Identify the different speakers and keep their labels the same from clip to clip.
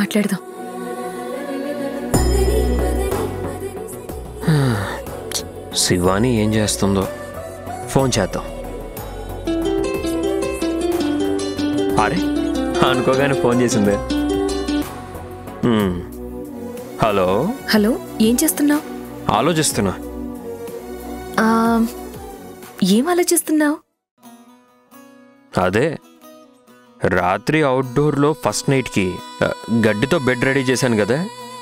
Speaker 1: మాట్లాడదాం
Speaker 2: శివాని ఏం చేస్తుందో ఫోన్ చేద్దాం అరే అనుకోగానే ఫోన్ చేసిందే హ్మ్. హలో
Speaker 1: హలో ఏం చేస్తున్నావు
Speaker 2: ఆలోచిస్తున్నా
Speaker 1: ఏం ఆలోచిస్తున్నావు
Speaker 2: అదే రాత్రి అవుట్డోర్లో ఫస్ట్ నైట్కి ఆ, గడ్డితో బెడ్ రెడీ చేశాను కదా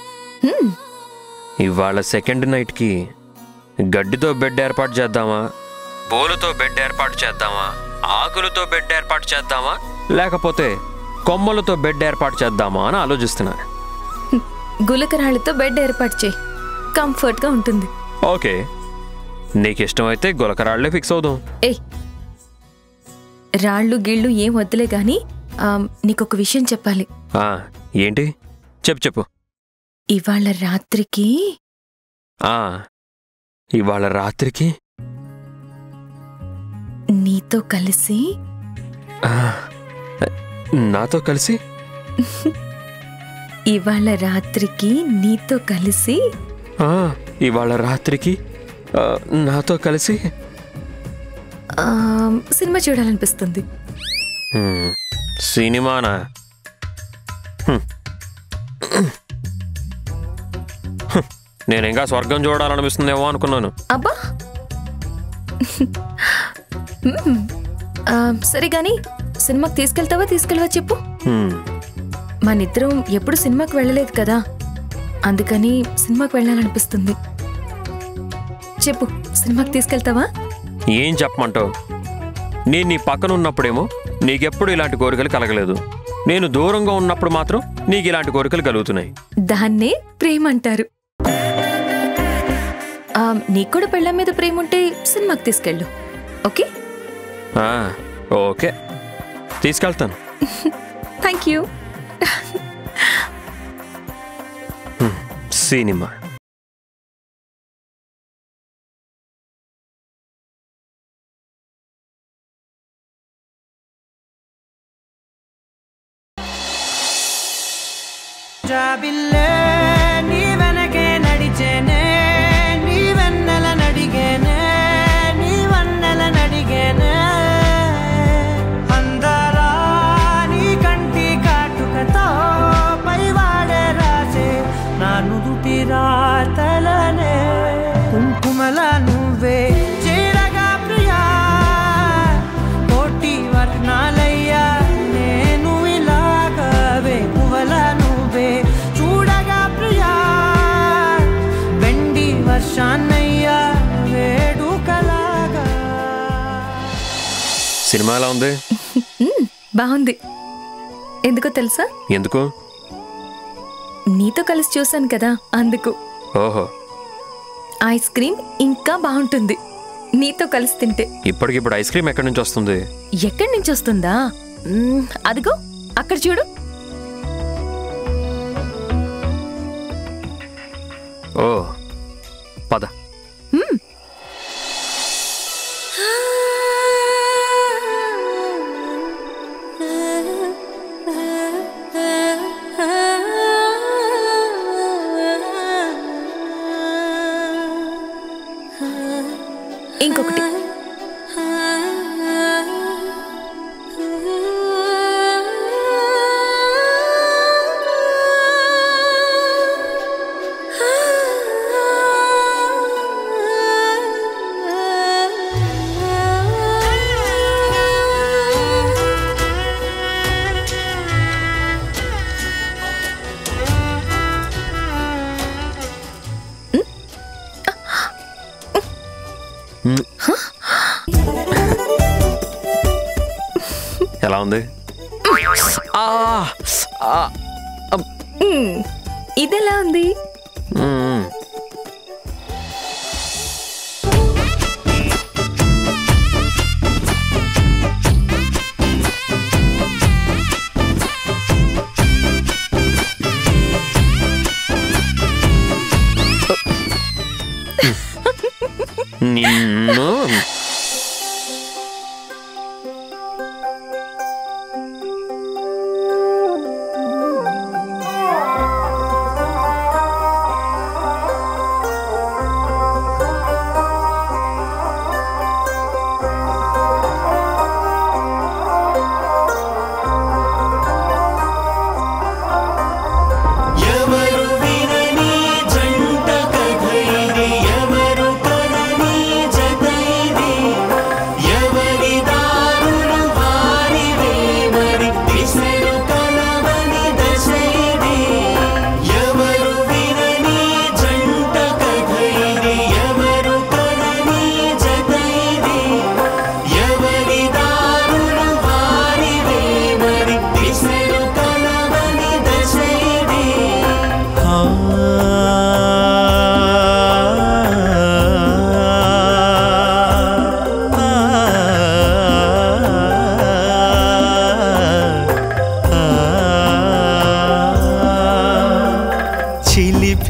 Speaker 2: ఇవాళ సెకండ్ నైట్కి గడ్డితో బెడ్ ఏర్పాటు చేద్దామా పూలతో బెడ్ ఏర్పాటు చేద్దామా ఆకులతో బెడ్ ఏర్పాటు చేద్దామా లేకపోతే కొమ్మలతో బెడ్ ఏర్పాటు చేద్దామా అని ఆలోచిస్తున్నా
Speaker 1: గులకరాళ్ళతో బెడ్ ఏర్పాటు చేయి కంఫర్ట్గా ఉంటుంది
Speaker 2: ఓకే నీకు ఇష్టమైతే గులకరాళ్లే ఫిక్స్ అవుదాం
Speaker 1: ఏయ్ రాళ్ళు గిళ్ళు ఏం వద్దులే గాని ఆ, నీకొక విషయం చెప్పాలి
Speaker 2: ఆ, ఏంటి చెప్పు చెప్పు
Speaker 1: ఇవాళ రాత్రికి
Speaker 2: ఆ, ఇవాళ రాత్రికి
Speaker 1: నీతో కలిసి
Speaker 2: ఆ, నాతో కలిసి
Speaker 1: ఇవాళ రాత్రికి నీతో కలిసి
Speaker 2: ఆ, ఇవాళ రాత్రికి ఆ, నాతో కలిసి
Speaker 1: ఆ, సినిమా చూడాలనిపిస్తుంది
Speaker 2: హ్మ్, సినిమానా హ్మ్. హ్మ్. నేను ఇంకా స్వర్గం చూడాలనిపిస్తుందేమో అనుకున్నాను
Speaker 1: అబ్బా మ్మ్. ఆ, సరే గాని సినిమాకి తీసుకెళ్తావా తీసుకెళ్ళవా చెప్పు
Speaker 2: హ్మ్,
Speaker 1: మనిద్దరం ఎప్పుడు సినిమాకి వెళ్ళలేదు కదా అందుకని సినిమాకి వెళ్ళాలనిపిస్తుంది చెప్పు సినిమాకి తీసుకెళ్తావా
Speaker 2: ఏం చెప్పమంటావు నేను నీ పక్కన ఉన్నప్పుడేమో నీకెప్పుడు ఇలాంటి కోరికలు కలగలేదు నేను దూరంగా ఉన్నప్పుడు మాత్రం నీకు ఇలాంటి కోరికలు కలుగుతున్నాయి
Speaker 1: దాన్నే ప్రేమ అంటారు ఆ, నీకు కూడా పెళ్ళం మీద ప్రేమ ఉంటే సినిమాకి తీసుకెళ్ళు ఓకే
Speaker 2: ఆ, ఓకే తీసుకెళ్తాను
Speaker 1: థ్యాంక్ యూ
Speaker 2: సినిమా
Speaker 3: జాబిల్లే నీ వెనకే నడిచేనే నీ వెన్నెల నడిగేనే నీ వన్నెల నడిగేనే అందరా నీ కంటి కాటుకతో పైవాడే రాసే నా నుదుటి రాతలనే కుంకుమల నువ్వే చేరగా ప్రియా కోటి వర్ణాలయ్యా నేను ఇలాగవే పువ్వల నువ్వే చూడగా ప్రియా వెండి వర్షాన్నయ్యా వేడుకలాగా
Speaker 2: సినిమా ఎలా ఉంది
Speaker 1: మ్మ్, బాగుంది ఎందుకో తెలుసా
Speaker 2: ఎందుకు
Speaker 1: నీతో కలిసి చూశాను కదా అందుకు
Speaker 2: ఓహో
Speaker 1: ఐస్ క్రీమ్ ఇంకా బాగుంటుంది నీతో కలిసి తింటే
Speaker 2: ఇప్పటికిప్పుడు ఐస్ క్రీమ్ ఎక్కడి నుంచి వస్తుంది
Speaker 1: ఎక్కడి నుంచి వస్తుందా మ్మ్, అదిగో అక్కడ చూడు
Speaker 2: ఓ పద
Speaker 1: ఇంకొకటి
Speaker 2: ఎలా ఉంది ఆ, ఆ, అమ్,
Speaker 1: మ్మ్, ఇదెలా ఉంది
Speaker 2: మ్మ్. నిన్ను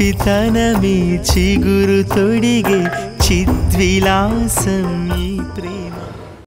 Speaker 3: పిచ్చితనమే చిగురు తొడిగే చిద్విలాసం ఈ ప్రేమ